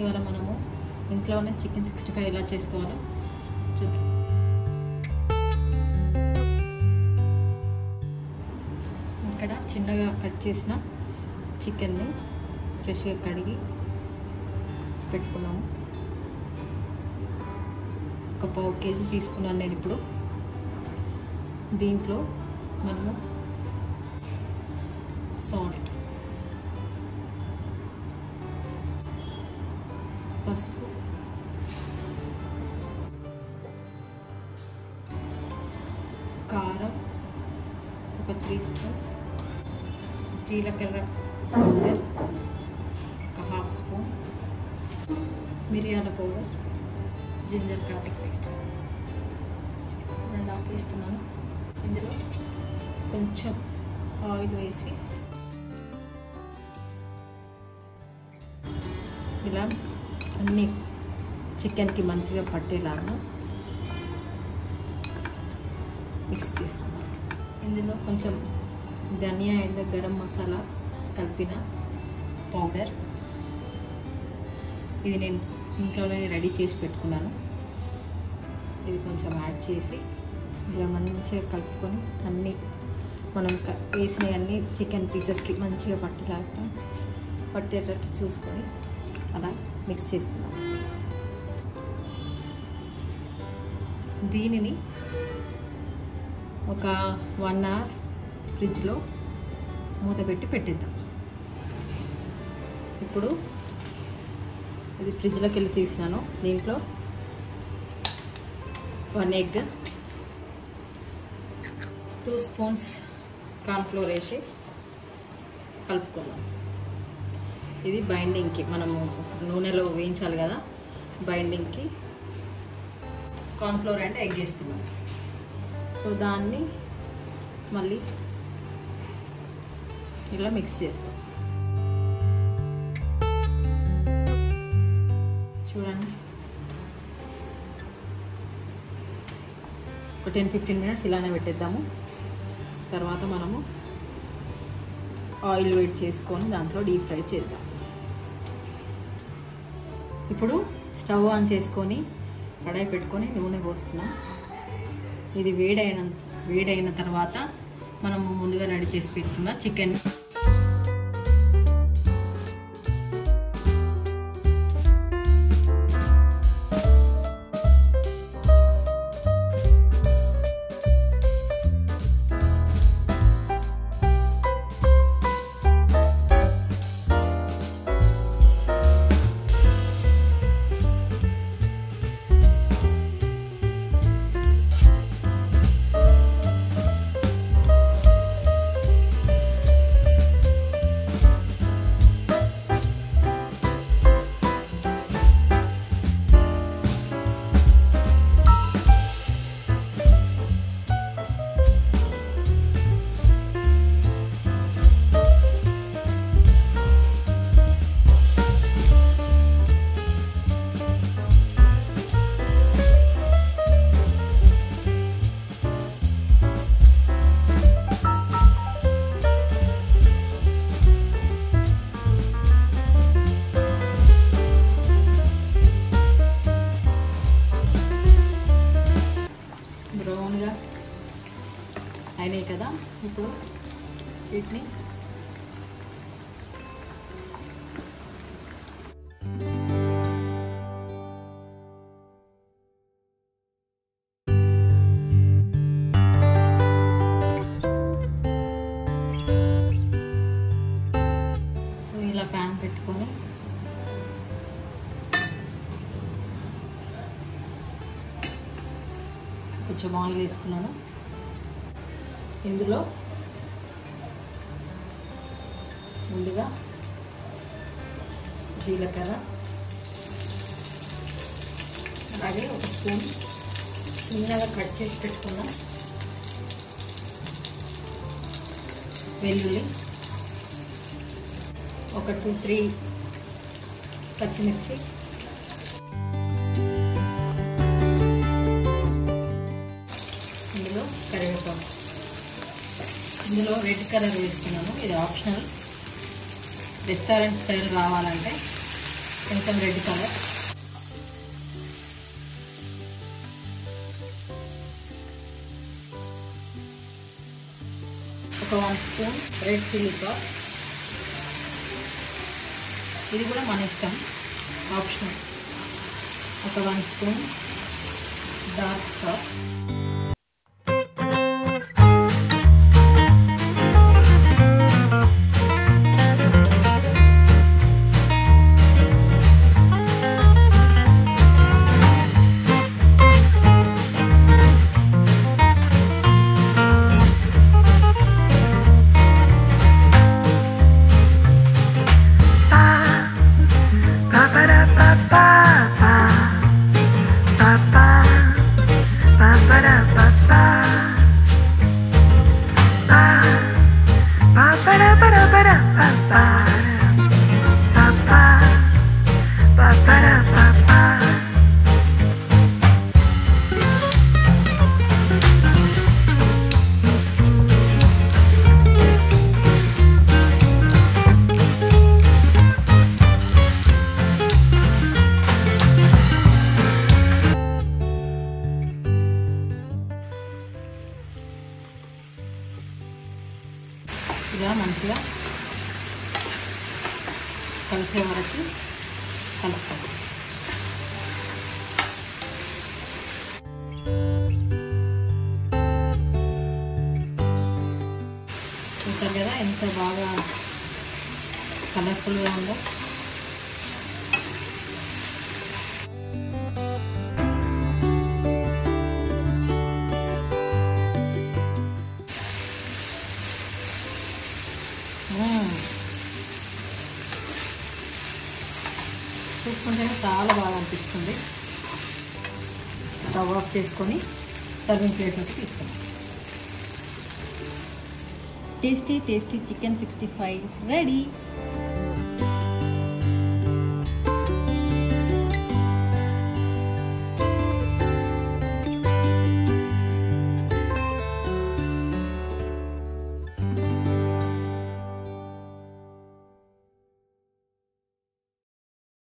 ఇవాళ మనము ఇంట్లోనే చికెన్ సిక్స్టీ ఫైవ్ ఎలా చేసుకోవాలో చూద్దాం ఇక్కడ చిన్నగా కట్ చేసిన చికెన్ని ఫ్రెష్గా కడిగి పెట్టుకున్నాము ఒక పావు కేజీ తీసుకున్నాను నేను ఇప్పుడు దీంట్లో మనము సాల్ట్ పసుపు కారం ఒక త్రీ స్పూన్స్ జీలకర్ర పౌడర్ ఒక హాఫ్ స్పూన్ మిరియాల పౌడర్ జింజర్ గార్లిక్ పేస్ట్ రెండు ఆకేస్తున్నాను ఇందులో కొంచెం ఆయిల్ వేసి ఇలా అన్నీ చికెన్కి మంచిగా పట్టేలాగా మిక్స్ చేసుకున్నాం ఇందులో కొంచెం ధనియా అండ్ గరం మసాలా కలిపిన పౌడర్ ఇది నేను ఇంట్లోనే రెడీ చేసి పెట్టుకున్నాను ఇది కొంచెం యాడ్ చేసి ఇలా మంచిగా కలుపుకొని అన్నీ మనం వేసినవన్నీ చికెన్ పీసెస్కి మంచిగా పట్టేలాగా పట్టేటట్టు చూసుకొని అలా మిక్స్ చేసుకున్నాం దీనిని ఒక వన్ అవర్ ఫ్రిడ్జ్లో మూత పెట్టి పెట్టిద్దాం ఇప్పుడు ఇది ఫ్రిడ్జ్లోకి వెళ్ళి తీసినాను దీంట్లో one egg two spoons cornflour వేసి కలుపుకుందాం ఇది బైండింగ్కి మనము నూనెలో వేయించాలి కదా బైండింగ్కి కార్న్ఫ్లోర్ అంటే ఎగ్ వేస్తున్నాం సో దాన్ని మళ్ళీ ఇలా మిక్స్ చేస్తాం చూడండి ఒక టెన్ ఫిఫ్టీన్ మినిట్స్ ఇలానే పెట్టేద్దాము తర్వాత మనము ఆయిల్ వేడి చేసుకొని దాంట్లో డీప్ ఫ్రై చేద్దాం ఇప్పుడు స్టవ్ ఆన్ చేసుకొని కడాయి పెట్టుకొని నూనె పోసుకున్నాం ఇది వేడైన వేడైన తర్వాత మనము ముందుగా రెడీ చేసి పెట్టుకున్న చికెన్ బ్రౌన్గా అయినాయి కదా ఇప్పుడు వీటిని సో ఇలా ప్యాన్ పెట్టుకొని కొంచెం ఆయిల్ వేసుకున్నాను ఇందులో ముందుగా జీలకర్ర అలాగే ఒక స్పూన్ చిన్నగా కట్ చేసి పెట్టుకున్న వెల్లుల్లి ఒక టూ త్రీ పచ్చిమిర్చి ఇందులో కరివేపాకు ఇందులో రెడ్ కలర్ వేస్తున్నాను ఇది ఆప్షనల్ రెస్టారెంట్ స్టైల్ రావాలంటే కొంచెం రెడ్ కలర్ ఒక one spoon red chilli sauce ఇది కూడా మన ఇష్టం ఆప్షనల్ ఒక వన్ స్పూన్ డార్క్ సాస్ ఇలా మంచిగా కలిసే వరకు కలుపుతాం చూసారు కదా ఎంత బాగా కలర్ఫుల్గా ఉందో మ్మ్. చూస్తుంటేనే చాలా బాగా అనిపిస్తుంది స్టవ్ ఆఫ్ చేసుకొని సర్వింగ్ ప్లేట్లోకి తీసుకున్నాం tasty tasty chicken sixty five ready